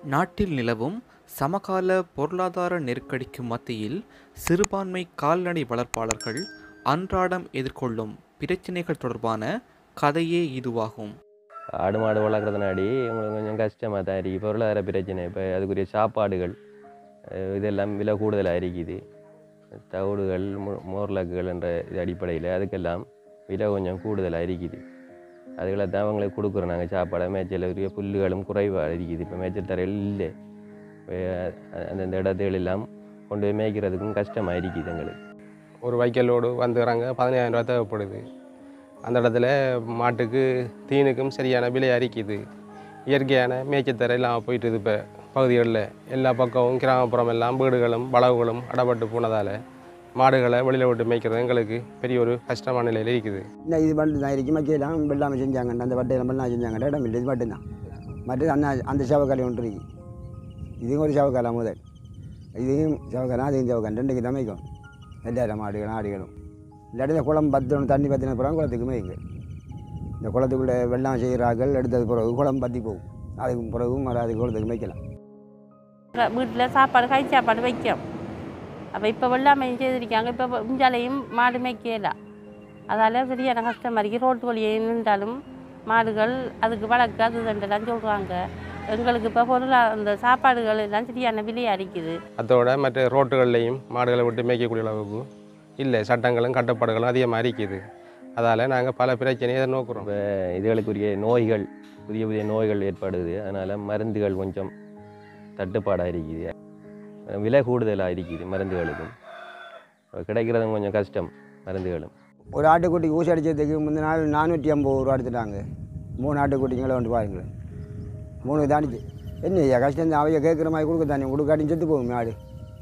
நாட்டில் நிலவும் சமகால பொருளாதார நெருக்கடிக்கு மத்தியில் சிறுபான்மை கால்நடை வளர்ப்பாளர்கள் அன்றாடம் எதிர்கொள்ளும் பிரச்சினைகள் தொடர்பான கதையே இதுவாகும் ஆடு மாடு வளர்க்குறதுனாடி உங்களுக்கு கொஞ்சம் கஷ்டமாக தான் இருக்குது பொருளாதார பிரச்சனை இப்போ அதுக்குரிய சாப்பாடுகள் அஹ் இதெல்லாம் விலை கூடுதலாக இருக்குது தவிடுகள் மோ- மோர்லக்குகள் என்ற இது அடிப்படையில் அதுக்கெல்லாம் விலை கொஞ்சம் கூடுதலாக இருக்குது அதுகளை தான் அவங்களுக்கு கொடுக்குறோம் நாங்கள் சாப்பாடை மேய்ச்சல் உரிய புல்லுகளும் குறைவாக இருக்குது இப்போ மேய்ச்சல் தரையில் இல்லை இப்ப அந்தந்த இடத்துல எல்லாம் கொண்டு போய் மேய்க்கிறதுக்கும் கஷ்டமாக இருக்குது எங்களுக்கு ஒரு வைக்கலோடு வந்துடுறாங்க பதினாயிரம் ரூபா தேவைப்படுது அந்த இடத்துல மாட்டுக்கு தீனுக்கும் சரியான விலை அரிக்குது இயற்கையான மேய்ச்சத்தரை இல்லாமல் போயிட்டுது இப்போ பகுதிகளில் எல்லா பக்கமும் கிராமப்புறம் எல்லாம் வீடுகளும் வளவுகளும் அடப்பட்டு போனதால் மாடுகளை வெளியில் விட்டு மேய்க்கிறது எங்களுக்கு பெரிய ஒரு கஷ்டமான நிலையில் இருக்குது இந்த இது மட்டும் தான் இருக்கு மக்கெல்லாம் வெள்ளாமை செஞ்சாங்க அந்த வட்டையெல்லாம் வெள்ளாமை செஞ்சாங்க இடம் இல்லை இது மட்டும்தான் மற்றது அந்த அந்த சவக்காலை ஒன்று இருக்கு இதுவும் ஒரு சவக்காலை முதல் இதையும் சவக்காலம் அதையும் சவக்காலம் ரெண்டுக்கு தான் மேய்க்கும் எல்லாரும் மாடுகளும் ஆடுகளும் இல்லாட்டி இந்த குளம் பத்தணும் தண்ணி பற்றின பிறகு குளத்துக்கு மேய்ங்க இந்த குளத்துக்குள்ளே வெள்ளாமை செய்கிறார்கள் எடுத்தது பிறகு குளம் பற்றி போகும் அதுக்கு பிறகு மறு அதுக்கு குளத்துக்கு மேய்க்கலாம் வீட்டில் சாப்பாடு கை சாப்பாடு வைக்கும் அப்போ இப்போ வெள்ளாமையும் செய்திருக்காங்க இப்போ முஞ்சாலையும் மாடு மேய்க்கலாம் அதால் சரியான கஷ்டமாக இருக்குது ரோட்டு வழியே நின்றாலும் மாடுகள் அதுக்கு வழக்கு அது தண்டெல்லாம் சொல்கிறாங்க எங்களுக்கு இப்போ பொருளா அந்த சாப்பாடுகள் எல்லாம் சரியான விலை அடிக்குது அதோட மற்ற ரோட்டுகள்லையும் மாடுகளை விட்டு மேய்க்கக்கூடிய அளவுக்கு இல்லை சட்டங்களும் கட்டுப்பாடுகளும் அதிகமாக இருக்குது அதால் நாங்கள் பல பிரச்சனையை எதிர்நோக்குறோம் இப்போ இதுகளுக்குரிய நோய்கள் புதிய புதிய நோய்கள் ஏற்படுது அதனால் மருந்துகள் கொஞ்சம் தட்டுப்பாடாக இருக்குது விலை கூடுதலாக இருக்குது மருந்துகளுக்கும் இப்ப கிடைக்கிறதும் கொஞ்சம் கஷ்டம் மருந்துகளும் ஒரு ஆட்டுக்குட்டிக்கு ஊசி அடித்ததுக்கு முந்தின நாள் நானூற்றி ஐம்பது ரூபா எடுத்துட்டாங்க மூணு ஆட்டுக்குட்டிங்களை வந்து பாருங்களேன் மூணு தானிச்சு என்ன ஐயா கஷ்டம் தான் அவைய கேட்குற மாதிரி கொடுக்க தானே கொடுக்காட்டி செத்து போகும் ஆடு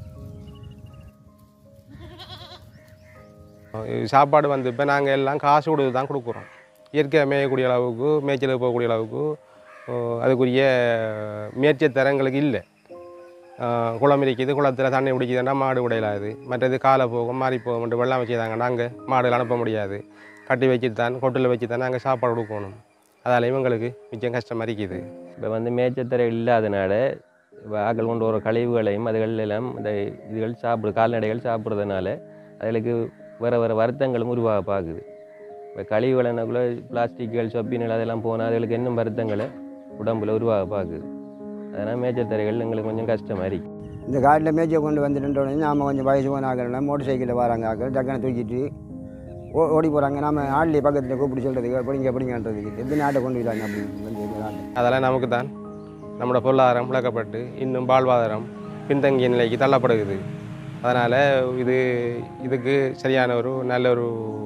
சாப்பாடு வந்து இப்போ நாங்கள் எல்லாம் காசு கொடுத்து தான் கொடுக்குறோம் இயற்கையாக மேயக்கூடிய அளவுக்கு மேய்ச்சலுக்கு போகக்கூடிய அளவுக்கு அஹ், அதுக்குரிய முயற்சி தரங்களுக்கு இல்லை அஹ், குளம் இருக்குது குளத்தில் தண்ணி பிடிக்குதுன்னா மாடு உடையலாது மற்றது காலை போகும் மாறி போகும் வெள்ளம் வச்சுதாங்க நாங்கள் மாடுகள் அனுப்ப முடியாது கட்டி வச்சு தான் கொட்டில் வச்சு தான் நாங்கள் சாப்பாடு கொடுக்கணும் அதால் இவங்களுக்கு மிச்சம் கஷ்டமாக இருக்குது இப்போ வந்து மேய்ச்சத்தரை இல்லாதனால இப்ப ஆக்கள் கொண்டு வர கழிவுகளையும் அதுகள் எல்லாம் இந்த இதுகள் சாப்பிடு கால்நடைகள் சாப்பிட்றதுனால அதுகளுக்கு வேறு வேறு வருத்தங்களும் உருவாக பார்க்குது இப்போ கழிவுகள் என்னக்குள்ள பிளாஸ்டிக்கள் சொப்பிகள் அதெல்லாம் போனால் அதுகளுக்கு இன்னும் வருத்தங்களை உடம்புல உருவாக பார்க்குது அதனால் மேய்ச்சத்தரைகள் எங்களுக்கு கொஞ்சம் கஷ்டமாக இருக்கு இந்த காட்டில் மேய்ச்சை கொண்டு வந்துட்டு உடனே நாம் கொஞ்சம் வயசு போன ஆக்கணும் மோட்டர் சைக்கிளில் வராங்க ஆக்கள் டக்குன்னு தூக்கிட்டு ஓ ஓடி போகிறாங்க நம்ம ஆள்லேயே பக்கத்தில் கூப்பிட்டு சொல்கிறதுக்கு பிடிங்க பிடிங்கன்றதுக்கு எத்தனை ஆட்டை கொண்டு விடாங்க அப்படி வந்து இந்த ஆட்டை அதெல்லாம் நமக்கு தான் நம்மளோட பொருளாதாரம் விளக்கப்பட்டு இன்னும் வாழ்வாதாரம் பின்தங்கிய நிலைக்கு தள்ளப்படுகிறது அதனால் இது இதுக்கு சரியான ஒரு நல்ல ஒரு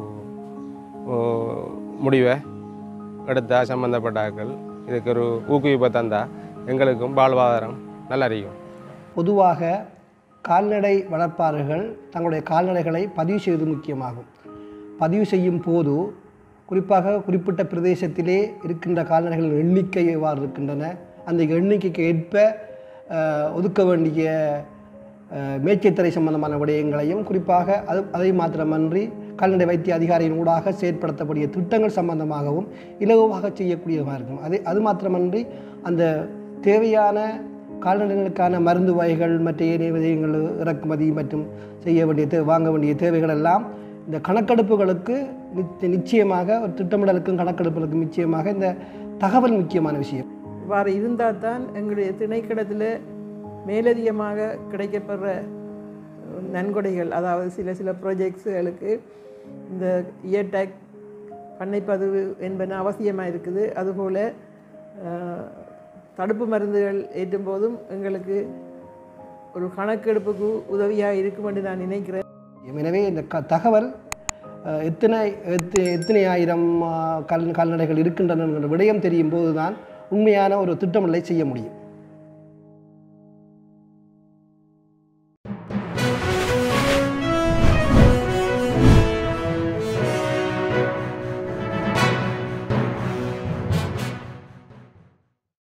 ஓ, முடிவை எடுத்தா சம்மந்தப்பட்ட ஆட்கள் இதுக்கு ஒரு ஊக்குவிப்பை தந்தா எங்களுக்கும் வாழ்வாதாரம் நல்லா இருக்கும் பொதுவாக கால்நடை வளர்ப்பாளர்கள் தங்களுடைய கால்நடைகளை பதிவு செய்வது முக்கியமாகும் பதிவு செய்யும் போது குறிப்பாக குறிப்பிட்ட பிரதேசத்திலே இருக்கின்ற கால்நடைகளின் எண்ணிக்கை எவ்வாறு இருக்கின்றன அந்த எண்ணிக்கைக்கு ஏற்ப அஹ், ஒதுக்க வேண்டிய அஹ், மேய்ச்சல்துறை சம்பந்தமான விடயங்களையும் குறிப்பாக அது அதை மாத்திரமன்றி கால்நடை வைத்திய அதிகாரியின் ஊடாக செயற்படுத்தக்கூடிய திட்டங்கள் சம்பந்தமாகவும் இலகுவாக செய்யக்கூடியதாக இருக்கும் அது அது மாத்திரமன்றி அந்த தேவையான கால்நடைகளுக்கான மருந்து வகைகள் மற்ற ஏனைய விதயங்கள் இறக்குமதி மற்றும் செய்ய வேண்டிய தே வாங்க வேண்டிய தேவைகள் எல்லாம் இந்த கணக்கெடுப்புகளுக்கு நிச்ச- நிச்சயமாக ஒரு திட்டமிடலுக்கும் கணக்கெடுப்புகளுக்கும் நிச்சயமாக இந்த தகவல் முக்கியமான விஷயம் இவ்வாறு இருந்தால் தான் எங்களுடைய திணைக்களத்தில் மேலதிகமாக கிடைக்கப்படுற நன்கொடைகள் அதாவது சில சில ப்ராஜெக்ட்ஸுகளுக்கு இந்த இயர்டேக் பண்ணைப்பதிவு என்பன அவசியமாக இருக்குது அதுபோல் அஹ், தடுப்பு மருந்துகள் ஏற்றும் போதும் எங்களுக்கு ஒரு கணக்கெடுப்புக்கு உதவியாக இருக்கும் என்று நான் நினைக்கிறேன் எனவே இந்த க தகவல் அஹ், எத்தனை எத்து எத்தனை ஆயிரம் அஹ், கால் கால்நடைகள் இருக்கின்றன என்ற விடயம் தெரியும் போது தான் உண்மையான ஒரு திட்டமிடலை செய்ய முடியும்